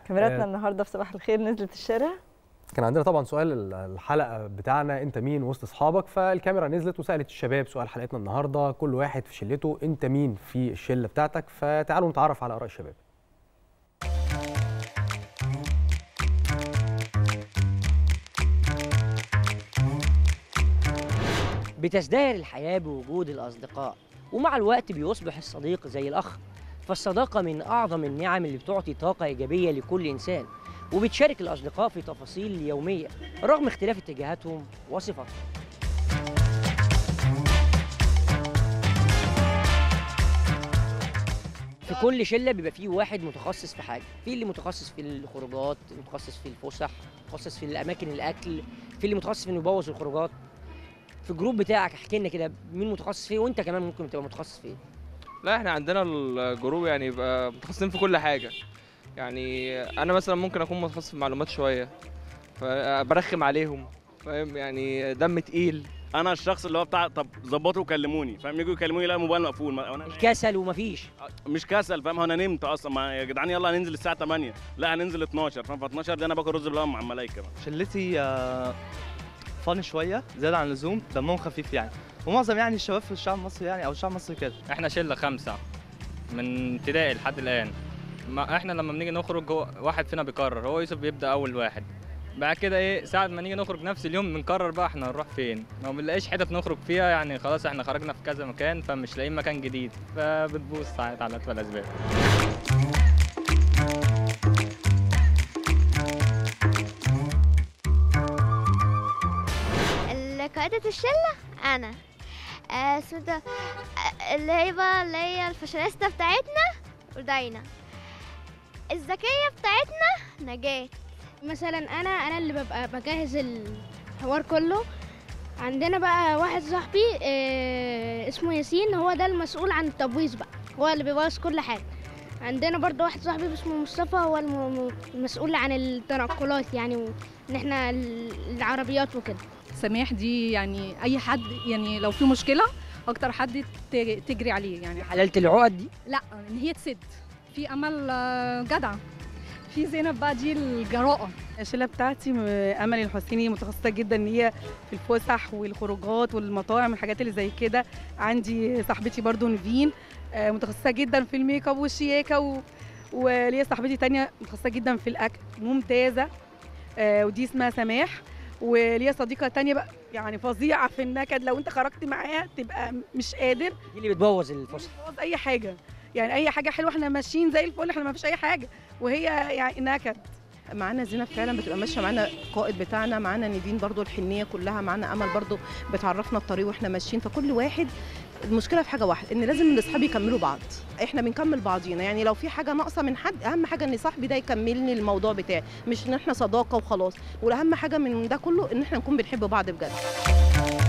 كاميراتنا آه. النهارده في صباح الخير نزلت الشارع كان عندنا طبعا سؤال الحلقه بتاعنا انت مين وسط اصحابك فالكاميرا نزلت وسالت الشباب سؤال حلقتنا النهارده كل واحد في شلته انت مين في الشله بتاعتك فتعالوا نتعرف على اراء الشباب بتزدهر الحياة بوجود الأصدقاء ومع الوقت بيصبح الصديق زي الأخ فالصداقة من أعظم النعم اللي بتعطي طاقة إيجابية لكل إنسان وبتشارك الأصدقاء في تفاصيل اليومية رغم اختلاف اتجاهاتهم وصفاتهم في كل شله بيبقى فيه واحد متخصص في حاجه في اللي متخصص في الخروجات متخصص في الفسح متخصص في الاماكن الاكل في اللي متخصص في انه يبوظ الخروجات في الجروب بتاعك احكي لنا كده مين متخصص فيه وانت كمان ممكن تبقى متخصص فيه لا احنا عندنا الجروب يعني يبقى متخصصين في كل حاجه يعني انا مثلا ممكن اكون متخصص في المعلومات شويه فبرخم عليهم فاهم يعني دم تقيل انا الشخص اللي هو بتاع طب ظبطوا وكلموني فاهم يجوا يكلموني لا الموبايل مقفول ما انا الكسل ومفيش مش كسل فاهم انا نمت اصلا ما يا جدعان يلا هننزل الساعه 8 لا هننزل 12 فاهم ف 12 دي انا باكل رز باللبن مع الملايكه بقى شلتي آه، فن شويه زياده عن اللزوم دمهم خفيف يعني ومعظم يعني الشباب في الشعب المصري يعني او الشعب المصري كده احنا شله خمسه من ابتدائي لحد الان ما احنا لما بنيجي نخرج هو واحد فينا بيقرر هو يوسف بيبدا اول واحد بعد كده ايه ساعة ما نيجي نخرج نفس اليوم بنقرر بقى احنا هنروح فين ما بنلاقيش حتت نخرج فيها يعني خلاص احنا خرجنا في كذا مكان فمش لاقيين مكان جديد فبتبوظ ساعات على اتفه الاسباب اللي قائدة الشلة أنا آه، اسمه ده آه، اللي هي بقى اللي هي الفاشونيستا بتاعتنا وداينا الذكية بتاعتنا نجاة مثلا انا انا اللي ببقى بجهز الحوار كله عندنا بقى واحد صاحبي آه، اسمه ياسين هو ده المسؤول عن التبويظ بقى هو اللي بيبوظ كل حاجه عندنا برضه واحد صاحبي اسمه مصطفى هو الم- المسؤول عن التنقلات يعني وان احنا ال- العربيات وكده سماح دي يعني اي حد يعني لو في مشكله اكتر حد ت- تجري عليه يعني حلالة العقد دي لا ان هي تسد في امل آه، جدع في زينب بقى دي الجراءه الشله بتاعتي م- امل الحسيني متخصصه جدا ان هي في الفسح والخروجات والمطاعم والحاجات اللي زي كده عندي صاحبتي برضو نيفين آه، متخصصه جدا في الميك اب والشياكه و... وليا صاحبتي تانية متخصصه جدا في الاكل ممتازه آه، ودي اسمها سماح وليا صديقه تانية بقى يعني فظيعه في النكد لو انت خرجت معاها تبقى مش قادر دي اللي بتبوظ الفسحه بتبوظ اي حاجه يعني اي حاجه حلوه احنا ماشيين زي الفل احنا ما فيش اي حاجه وهي يعني نكد معانا زينب فعلا بتبقى ماشيه معانا القائد بتاعنا معانا نيفين برضو الحنيه كلها معانا امل برضو بتعرفنا الطريق واحنا ماشيين فكل واحد المشكله في حاجه واحده ان لازم الاصحاب يكملوا بعض احنا بنكمل بعضينا يعني لو في حاجه ناقصه من حد اهم حاجه ان صاحبي ده يكملني الموضوع بتاعي مش ان احنا صداقه وخلاص والاهم حاجه من ده كله ان احنا نكون بنحب بعض بجد